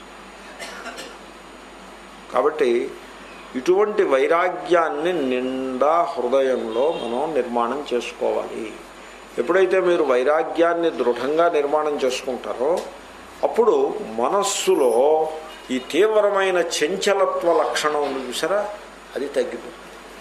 కాబట్టి ఇటువంటి వైరాగ్యాన్ని నిండా హృదయంలో మనం నిర్మాణం చేసుకోవాలి ఎప్పుడైతే మీరు వైరాగ్యాన్ని దృఢంగా నిర్మాణం చేసుకుంటారో అప్పుడు మనస్సులో ఈ తీవ్రమైన చంచలత్వ లక్షణం ఉంది చూసారా అది తగ్గిపోతుంది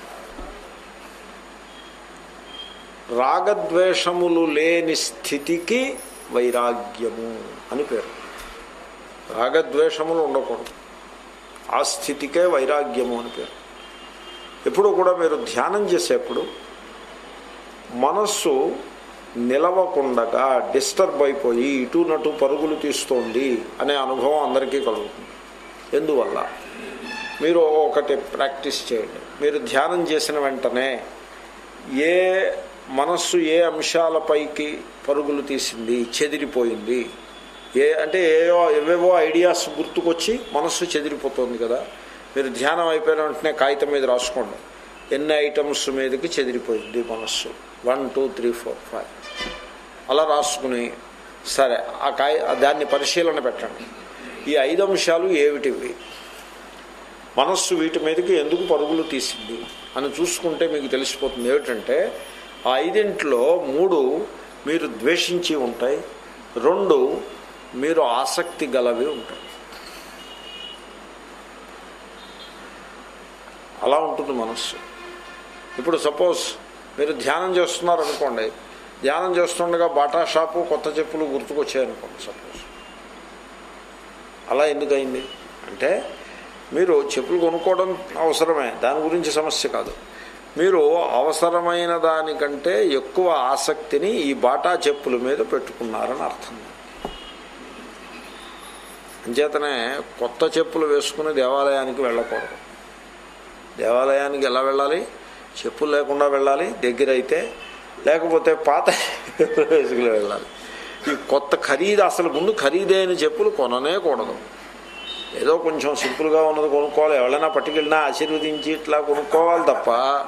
రాగద్వేషములు లేని స్థితికి వైరాగ్యము అని పేరు రాగద్వేషములు ఉండకూడదు ఆ స్థితికే వైరాగ్యము అని పేరు ఎప్పుడు కూడా మీరు ధ్యానం చేసేప్పుడు మనస్సు నిలవకుండగా డిస్టర్బ్ అయిపోయి ఇటు నటు పరుగులు తీస్తోంది అనే అనుభవం అందరికీ కలుగుతుంది ఎందువల్ల మీరు ఒకటి ప్రాక్టీస్ చేయండి మీరు ధ్యానం చేసిన వెంటనే ఏ మనస్సు ఏ అంశాలపైకి పరుగులు తీసింది చెదిరిపోయింది ఏ అంటే ఏవో ఏవేవో ఐడియాస్ గుర్తుకొచ్చి మనస్సు చెదిరిపోతుంది కదా మీరు ధ్యానం అయిపోయిన వెంటనే కాగితం మీద రాసుకోండి ఎన్ని ఐటమ్స్ మీదకి చెదిరిపోయింది మనస్సు one two three four five అలా రాసుకుని సరే ఆ కాయ దాన్ని పరిశీలన పెట్టండి ఈ ఐదు అంశాలు ఏమిటివి మనస్సు వీటి మీదకి ఎందుకు పరుగులు తీసింది అని చూసుకుంటే మీకు తెలిసిపోతుంది ఏమిటంటే ఆ ఐదింట్లో మూడు మీరు ద్వేషించి ఉంటాయి రెండు మీరు ఆసక్తి గలవి ఉంటాయి అలా ఉంటుంది మనస్సు ఇప్పుడు సపోజ్ మీరు ధ్యానం చేస్తున్నారు అనుకోండి ధ్యానం చేస్తుండగా బాటా షాపు కొత్త చెప్పులు గుర్తుకొచ్చాయనుకోండి సపోజ్ అలా ఎందుకయింది అంటే మీరు చెప్పులు కొనుక్కోవడం అవసరమే దాని గురించి సమస్య కాదు మీరు అవసరమైన దానికంటే ఎక్కువ ఆసక్తిని ఈ బాటా చెప్పుల మీద పెట్టుకున్నారని అర్థం అంచేతనే కొత్త చెప్పులు వేసుకుని దేవాలయానికి వెళ్ళకూడదు దేవాలయానికి ఎలా వెళ్ళాలి చెప్పులు లేకుండా వెళ్ళాలి దగ్గర అయితే లేకపోతే పాత వేసుకుని వెళ్ళాలి ఈ కొత్త ఖరీదు అసలు ముందు ఖరీదైన చెప్పులు కొననే కూడదు ఏదో కొంచెం సింపుల్గా ఉన్నది కొనుక్కోవాలి ఎవరైనా పట్టుకెళ్ళినా ఆశీర్వదించి ఇట్లా కొనుక్కోవాలి తప్ప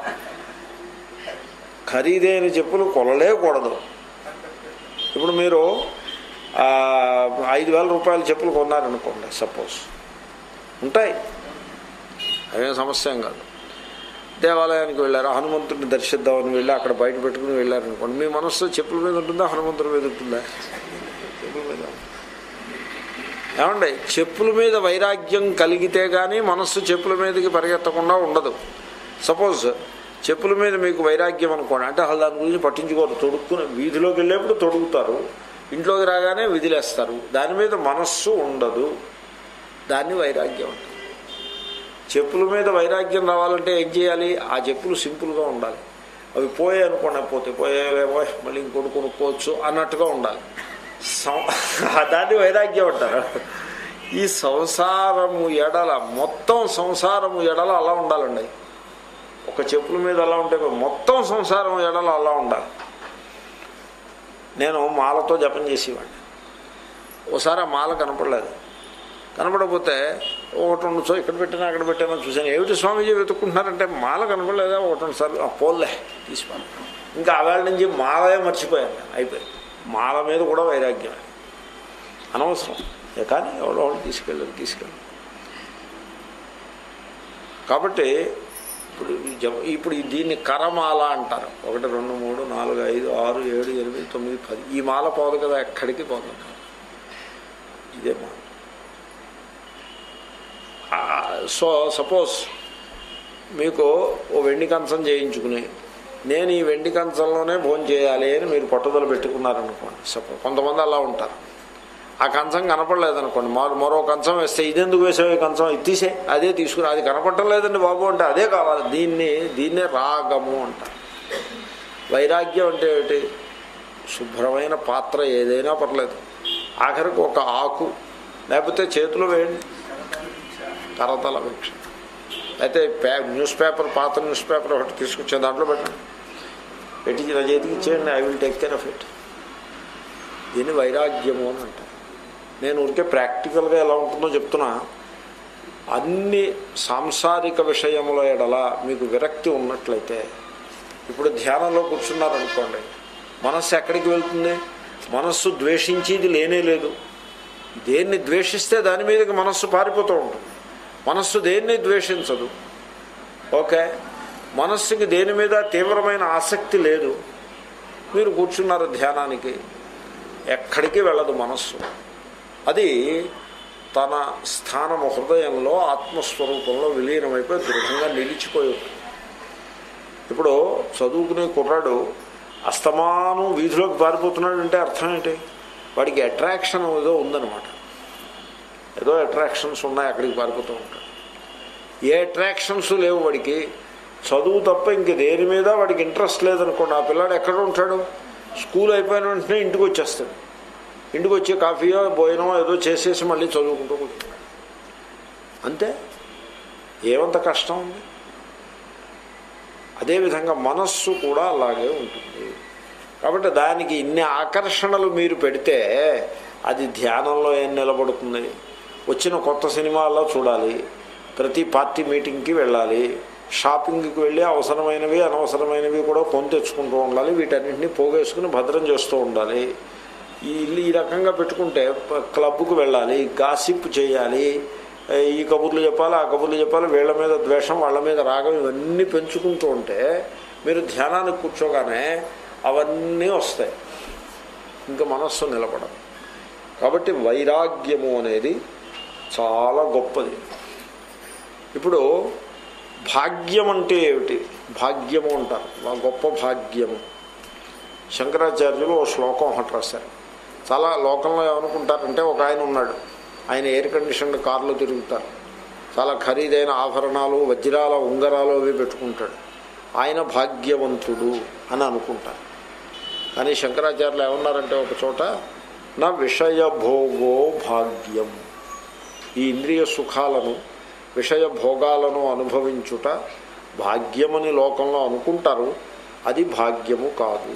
ఖరీదైన చెప్పులు కొనలేకూడదు ఇప్పుడు మీరు ఐదు వేల రూపాయల చెప్పులు కొన్నారనుకోండి సపోజ్ ఉంటాయి అవేం సమస్య ఏం కాదు దేవాలయానికి వెళ్ళారు హనుమంతుడిని దర్శిద్దామని వెళ్ళి అక్కడ బయట పెట్టుకుని వెళ్ళారనుకోండి మీ మనస్సు చెప్పుల మీద ఉంటుందా హనుమంతుడి మీద ఉంటుందా చెప్పుల మీద ఏమండి చెప్పుల మీద వైరాగ్యం కలిగితే కానీ మనస్సు చెప్పుల మీదకి పరిగెత్తకుండా ఉండదు సపోజ్ చెప్పుల మీద మీకు వైరాగ్యం అనుకోండి అంటే అసలు దాని గురించి పట్టించుకోరు తొడుక్కుని వీధిలోకి వెళ్ళేప్పుడు తొడుగుతారు ఇంట్లోకి రాగానే విధిలేస్తారు దాని మీద మనస్సు ఉండదు దాన్ని వైరాగ్యం అంటారు చెప్పుల మీద వైరాగ్యం రావాలంటే ఏం చేయాలి ఆ చెప్పులు సింపుల్గా ఉండాలి అవి పోయే అనుకోండి పోతే పోయేవేమో మళ్ళీ ఇంకోటి కొనుక్కోవచ్చు అన్నట్టుగా ఉండాలి దాన్ని వైరాగ్యం అంటారు ఈ సంసారము ఎడల మొత్తం సంసారము ఎడల అలా ఉండాలండి ఒక చెప్పుల మీద అలా ఉంటే మొత్తం సంసారం ఎడల అలా ఉండాలి నేను మాలతో జపం చేసేవాడిని ఓసారి ఆ మాల కనపడలేదు కనపడకపోతే ఒకటి రెండు సో ఇక్కడ పెట్టినా అక్కడ పెట్టినా చూశాను ఏమిటి స్వామీజీ వెతుక్కుంటున్నారంటే మాల కనపడలేదా ఒకటి రెండు సార్లు పోల్లే తీసుకోండి ఇంకా అవేళ నుంచి మాలే మర్చిపోయాను నేను అయిపోయింది మాల మీద కూడా వైరాగ్యం అనవసరం కానీ ఎవడో వాళ్ళు తీసుకెళ్ళారు తీసుకెళ్ళారు కాబట్టి ఇప్పుడు ఇప్పుడు దీన్ని కరమాల అంటారు ఒకటి రెండు మూడు నాలుగు ఐదు ఆరు ఏడు ఎనిమిది తొమ్మిది పది ఈ మాల పోదు కదా ఎక్కడికి పోదు ఇదే మాల సో సపోజ్ మీకు ఓ వెండి కంచం చేయించుకుని నేను ఈ వెండి కంచంలోనే భోజనం చేయాలి అని మీరు పట్టుదల పెట్టుకున్నారనుకోండి సపోజ్ కొంతమంది అలా ఉంటారు ఆ కంచం కనపడలేదనుకోండి మరో మరో కంచం వేస్తే ఇదెందుకు వేసావు ఈ కంచం ఇది తీసే అదే తీసుకుని అది కనపడటం లేదండి బాబు అంటే అదే కావాలి దీన్ని దీన్నే రాగము అంటారు వైరాగ్యం అంటే ఏమిటి శుభ్రమైన పాత్ర ఏదైనా పర్లేదు ఆఖరికి ఒక ఆకు లేకపోతే చేతిలో వేయండి కరతల వీక్ష అయితే పే న్యూస్ పేపర్ పాత న్యూస్ పేపర్ ఒకటి తీసుకొచ్చే దాంట్లో పెట్టండి పెట్టి నా చేతికి ఇచ్చేయండి I will take care of it దీన్ని వైరాగ్యము అని అంటారు నేను ఊరికే ప్రాక్టికల్గా ఎలా ఉంటుందో చెప్తున్నా అన్ని సాంసారిక విషయముల ఎడల మీకు విరక్తి ఉన్నట్లయితే ఇప్పుడు ధ్యానంలో కూర్చున్నారనుకోండి మనస్సు ఎక్కడికి వెళ్తుంది మనస్సు ద్వేషించేది లేనే లేదు దేన్ని ద్వేషిస్తే దాని మీదకి మనస్సు పారిపోతూ ఉంటుంది మనస్సు దేన్ని ద్వేషించదు ఓకే మనస్సుకి దేని మీద తీవ్రమైన ఆసక్తి లేదు మీరు కూర్చున్నారు ధ్యానానికి ఎక్కడికి వెళ్ళదు మనస్సు అది తన స్థానము హృదయంలో ఆత్మస్వరూపంలో విలీనమైపోయి దృఢంగా నిలిచిపోయి ఉంటుంది ఇప్పుడు చదువుకునే కుర్రాడు అస్తమానం వీధిలోకి పారిపోతున్నాడు అంటే అర్థం ఏంటి వాడికి అట్రాక్షన్ ఏదో ఉందన్నమాట ఏదో అట్రాక్షన్స్ ఉన్నాయి అక్కడికి పారిపోతూ ఉంటాడు ఏ అట్రాక్షన్స్ లేవు వాడికి చదువు తప్ప ఇంక దేని మీద వాడికి ఇంట్రెస్ట్ లేదనుకోండి ఆ పిల్లాడు ఎక్కడ ఉంటాడు స్కూల్ అయిపోయిన వెంటనే ఇంటికి వచ్చేస్తాడు ఇంటికి వచ్చి కాఫీయో భోజనమో ఏదో చేసేసి మళ్ళీ చదువుకుంటూ కూర్చుంటాడు అంతే ఏమంత కష్టం ఉంది అదేవిధంగా మనస్సు కూడా అలాగే ఉంటుంది కాబట్టి దానికి ఇన్ని ఆకర్షణలు మీరు పెడితే అది ధ్యానంలో ఏం నిలబడుతుంది వచ్చిన కొత్త సినిమాల్లో చూడాలి ప్రతి పార్టీ మీటింగ్కి వెళ్ళాలి షాపింగ్కి వెళ్ళి అవసరమైనవి అనవసరమైనవి కూడా కొని తెచ్చుకుంటూ ఉండాలి వీటన్నింటినీ పోగేసుకుని భద్రం చేస్తూ ఉండాలి ఈ ఇల్లు ఈ రకంగా పెట్టుకుంటే ప- క్లబ్కు వెళ్ళాలి గాసిప్ చేయాలి ఈ కబుర్లు చెప్పాలి ఆ కబుర్లు చెప్పాలి వీళ్ళ మీద ద్వేషం వాళ్ళ మీద రాగం ఇవన్నీ పెంచుకుంటూ ఉంటే మీరు ధ్యానానికి కూర్చోగానే అవన్నీ వస్తాయి ఇంకా మనస్సు నిలబడదు కాబట్టి వైరాగ్యము అనేది చాలా గొప్పది ఇప్పుడు భాగ్యం అంటే ఏమిటి భాగ్యము అంటారు మా గొప్ప భాగ్యము శంకరాచార్యులు ఓ శ్లోకం ఒకటి రాశారు చాలా లోకంలో ఏమనుకుంటారంటే ఒక ఆయన ఉన్నాడు ఆయన ఎయిర్ కండిషన్డ్ కార్లో తిరుగుతారు చాలా ఖరీదైన ఆభరణాలు వజ్రాల ఉంగరాలు అవి పెట్టుకుంటాడు ఆయన భాగ్యవంతుడు అని అనుకుంటారు కానీ శంకరాచార్యులు ఏమన్నారంటే ఒక చోట నా విషయ భోగో భాగ్యం ఈ ఇంద్రియ సుఖాలను విషయ భోగాలను అనుభవించుట భాగ్యమని లోకంలో అనుకుంటారు అది భాగ్యము కాదు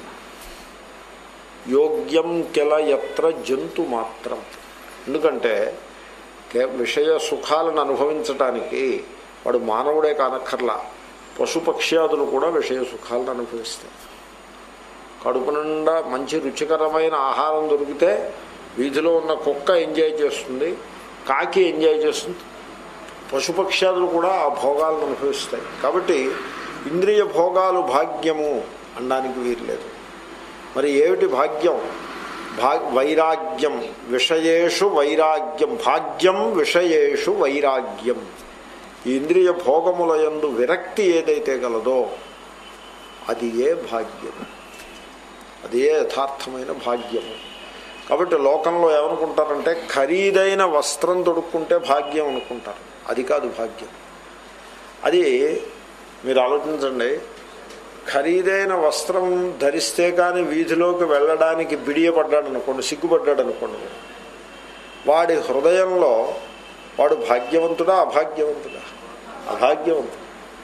యోగ్యం కెల ఎత్ర జంతు మాత్రం ఎందుకంటే కే- విషయ సుఖాలను అనుభవించటానికి వాడు మానవుడే కానక్కర్లా పశుపక్ష్యాదులు కూడా విషయ సుఖాలను అనుభవిస్తాయి కడుపు నిండా మంచి రుచికరమైన ఆహారం దొరికితే వీధిలో ఉన్న కుక్క ఎంజాయ్ చేస్తుంది కాకి ఎంజాయ్ చేస్తుంది పశుపక్ష్యాదులు కూడా ఆ భోగాలను అనుభవిస్తాయి కాబట్టి ఇంద్రియ భోగాలు భాగ్యము అనడానికి వీర్లేదు మరి ఏమిటి భాగ్యం భా వైరాగ్యం విషయేషు వైరాగ్యం భాగ్యం విషయేషు వైరాగ్యం ఈ ఇంద్రియ భోగముల యందు విరక్తి ఏదైతే గలదో అది ఏ భాగ్యము అది ఏ యథార్థమైన భాగ్యము కాబట్టి లోకంలో ఏమనుకుంటారంటే ఖరీదైన వస్త్రం తొడుక్కుంటే భాగ్యం అనుకుంటారు అది కాదు భాగ్యం అది మీరు ఆలోచించండి ఖరీదైన వస్త్రం ధరిస్తే కానీ వీధిలోకి వెళ్ళడానికి బిడియపడ్డాడు అనుకోండి సిగ్గుపడ్డాడు అనుకోండి వాడి హృదయంలో వాడు భాగ్యవంతుడా అభాగ్యవంతుడా అభాగ్యవంతుడు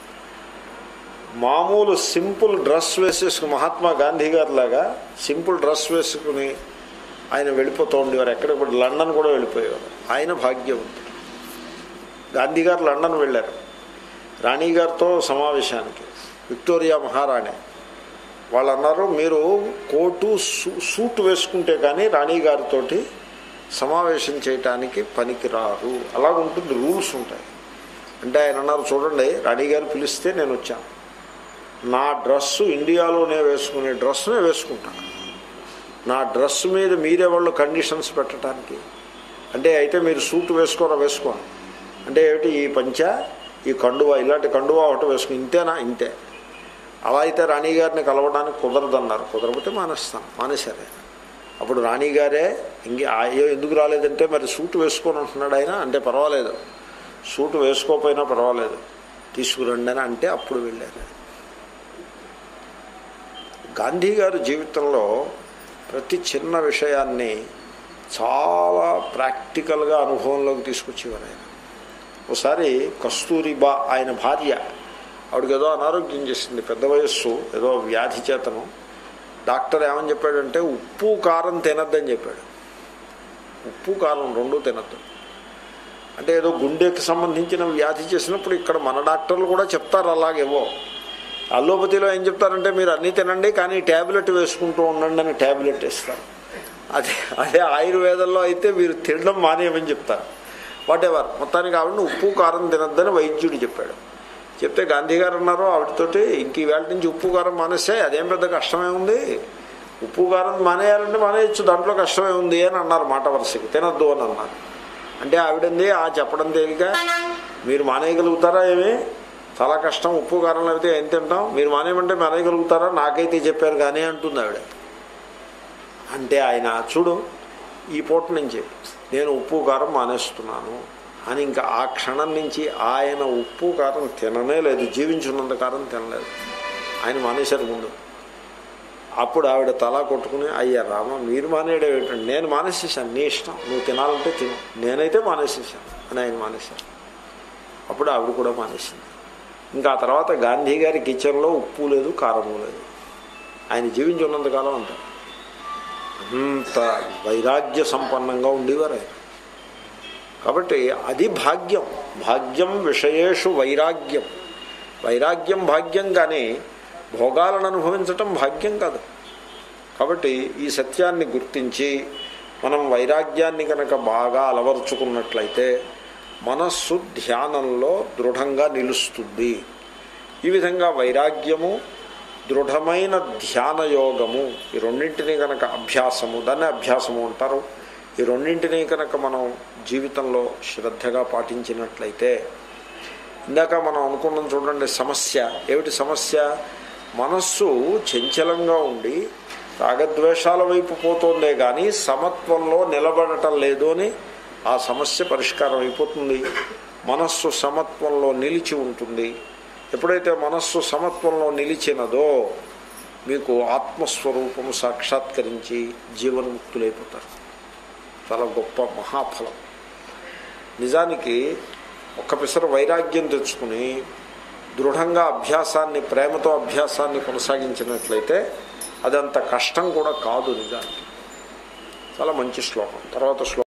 మామూలు సింపుల్ డ్రెస్ వేసేసుకుని మహాత్మా గాంధీ గారి లాగా సింపుల్ డ్రెస్ వేసుకుని ఆయన వెళ్ళిపోతూ ఉండేవారు ఎక్కడ ఇప్పుడు లండన్ కూడా వెళ్ళిపోయేవారు ఆయన భాగ్యవంతుడు గాంధీ గారు లండన్ వెళ్ళారు రాణి గారితో సమావేశానికి విక్టోరియా మహారాణి వాళ్ళు అన్నారు మీరు కోటు సూ- సూట్ వేసుకుంటే కానీ రాణి గారితో సమావేశం చేయటానికి పనికి రారు అలాగుంటుంది రూల్స్ ఉంటాయి అంటే ఆయన అన్నారు చూడండి రాణి గారు పిలిస్తే నేను వచ్చాను నా డ్రెస్సు ఇండియాలోనే వేసుకునే డ్రెస్సునే వేసుకుంటాను నా డ్రెస్ మీద మీరే వాళ్ళు కండిషన్స్ పెట్టడానికి అంటే అయితే మీరు సూట్ వేసుకోరా వేసుకోండి అంటే ఏమిటి ఈ పంచ ఈ కండువా ఇలాంటి కండువా ఒకటి వేసుకుని ఇంతేనా ఇంతే అలా అయితే రాణి గారిని కలవడానికి కుదరదన్నారు కుదరకపోతే మానేస్తాను మానేశారు అప్పుడు రాణి గారే ఇంక అయ్యో ఎందుకు రాలేదంటే మరి సూటు వేసుకొని ఉంటున్నాడు ఆయన అంటే పర్వాలేదు సూటు వేసుకోకపోయినా పర్వాలేదు తీసుకురండి అని అంటే అప్పుడు వెళ్ళారు గాంధీ గారి జీవితంలో ప్రతి చిన్న విషయాన్ని చాలా ప్రాక్టికల్గా అనుభవంలోకి తీసుకొచ్చేవారు ఆయన ఒకసారి కస్తూరిబా ఆయన భార్య ఆవిడకి ఏదో అనారోగ్యం చేసింది పెద్ద వయస్సు ఏదో వ్యాధి చేతను డాక్టర్ ఏమని చెప్పాడంటే ఉప్పు కారం తినద్దని చెప్పాడు ఉప్పు కారం రెండూ తినద్దు అంటే ఏదో గుండెకి సంబంధించిన వ్యాధి చేసినప్పుడు ఇక్కడ మన డాక్టర్లు కూడా చెప్తారు అలాగేవో అల్లోపతిలో ఏం చెప్తారంటే మీరు అన్నీ తినండి కానీ ట్యాబ్లెట్ వేసుకుంటూ ఉండండి అని ట్యాబ్లెట్ ఇస్తారు అదే అదే ఆయుర్వేదంలో అయితే మీరు తినడం మానేయమని చెప్తారు వాట్ ఎవర్ మొత్తానికి ఆవిడని ఉప్పు కారం తినద్దని వైద్యుడు చెప్పాడు చెప్తే గాంధీ గారు అన్నారు ఆవిడతోటి ఇంక ఈవేళ నుంచి ఉప్పు కారం మానేస్తే అదేం పెద్ద కష్టమే ఉంది ఉప్పు కారం మానేయాలంటే మానేయచ్చు దాంట్లో కష్టమే ఉంది అని అన్నారు మాట వరుసకి తినద్దు అని అన్నారు అంటే ఆవిడంది ఆ చెప్పడం తేలిక మీరు మానేయగలుగుతారా ఏమి చాలా కష్టం ఉప్పు కారం లేకపోతే ఏం తింటాం మీరు మానేయమంటే మానేయగలుగుతారా నాకైతే చెప్పారు కానీ అంటుంది ఆవిడ అంటే ఆయన చూడు ఈ పూట నుంచి నేను ఉప్పు కారం మానేస్తున్నాను అని ఇంకా ఆ క్షణం నుంచి ఆయన ఉప్పు కారం తిననే లేదు జీవించున్నంత కారం తినలేదు ఆయన మానేశారు ముందు అప్పుడు ఆవిడ తలా కొట్టుకుని అయ్యా రామ మీరు మానేయడం ఏంటంటే నేను మానేసేసాను నీ ఇష్టం నువ్వు తినాలంటే తిను నేనైతే మానేసేసాను అని ఆయన మానేశాను అప్పుడు ఆవిడ కూడా మానేసింది ఇంకా ఆ తర్వాత గాంధీ గారి కిచెన్లో ఉప్పు లేదు కారము లేదు ఆయన జీవించి ఉన్నంతకాలం అంటారు అంత వైరాగ్య సంపన్నంగా ఉండేవారు ఆయన కాబట్టి అది భాగ్యం భాగ్యం విషయేషు వైరాగ్యం వైరాగ్యం భాగ్యం కానీ భోగాలను అనుభవించటం భాగ్యం కాదు కాబట్టి ఈ సత్యాన్ని గుర్తించి మనం వైరాగ్యాన్ని కనుక బాగా అలవరుచుకున్నట్లయితే మనస్సు ధ్యానంలో దృఢంగా నిలుస్తుంది ఈ విధంగా వైరాగ్యము దృఢమైన ధ్యాన యోగము ఈ రెండింటినీ కనుక అభ్యాసము దాన్ని అభ్యాసము అంటారు ఈ రెండింటినీ కనుక మనం జీవితంలో శ్రద్ధగా పాటించినట్లయితే ఇందాక మనం అనుకున్నాం చూడండి సమస్య ఏమిటి సమస్య మనస్సు చంచలంగా ఉండి రాగద్వేషాల వైపు పోతుందే కానీ సమత్వంలో నిలబడటం లేదు అని ఆ సమస్య పరిష్కారం అయిపోతుంది మనస్సు సమత్వంలో నిలిచి ఉంటుంది ఎప్పుడైతే మనస్సు సమత్వంలో నిలిచినదో మీకు ఆత్మస్వరూపము సాక్షాత్కరించి జీవన్ముక్తులైపోతారు చాలా గొప్ప మహాఫలం నిజానికి ఒక్క పిసర వైరాగ్యం తెచ్చుకుని దృఢంగా అభ్యాసాన్ని ప్రేమతో అభ్యాసాన్ని కొనసాగించినట్లయితే అదంత కష్టం కూడా కాదు నిజానికి చాలా మంచి శ్లోకం తర్వాత శ్లోకం